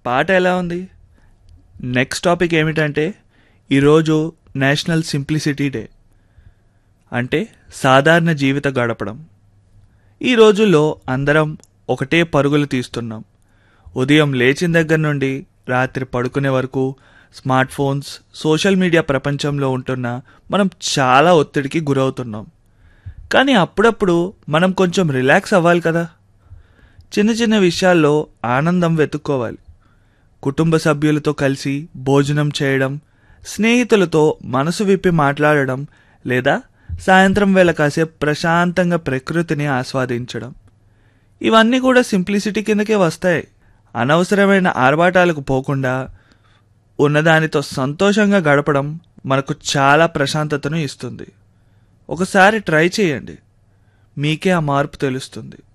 పాట ఎలా ఉంది నెక్స్ట్ టాపిక్ ఏమిటంటే ఈరోజు నేషనల్ సింప్లిసిటీ డే అంటే సాధారణ జీవిత గడపడం ఈ రోజుల్లో అందరం ఒకటే పరుగులు తీస్తున్నాం ఉదయం లేచిన దగ్గర నుండి రాత్రి పడుకునే వరకు స్మార్ట్ ఫోన్స్ సోషల్ మీడియా ప్రపంచంలో ఉంటున్న మనం చాలా ఒత్తిడికి గురవుతున్నాం కానీ అప్పుడప్పుడు మనం కొంచెం రిలాక్స్ అవ్వాలి కదా చిన్న చిన్న విషయాల్లో ఆనందం వెతుక్కోవాలి కుటుంబ సభ్యులతో కలిసి భోజనం చేయడం స్నేహితులతో మనసు విప్పి మాట్లాడడం లేదా సాయంత్రం వేళ కాసేపు ప్రశాంతంగా ప్రకృతిని ఆస్వాదించడం ఇవన్నీ కూడా సింప్లిసిటీ కిందకే వస్తాయి అనవసరమైన ఆర్భాటాలకు పోకుండా ఉన్నదానితో సంతోషంగా గడపడం మనకు చాలా ప్రశాంతతను ఇస్తుంది ఒకసారి ట్రై చేయండి మీకే ఆ మార్పు తెలుస్తుంది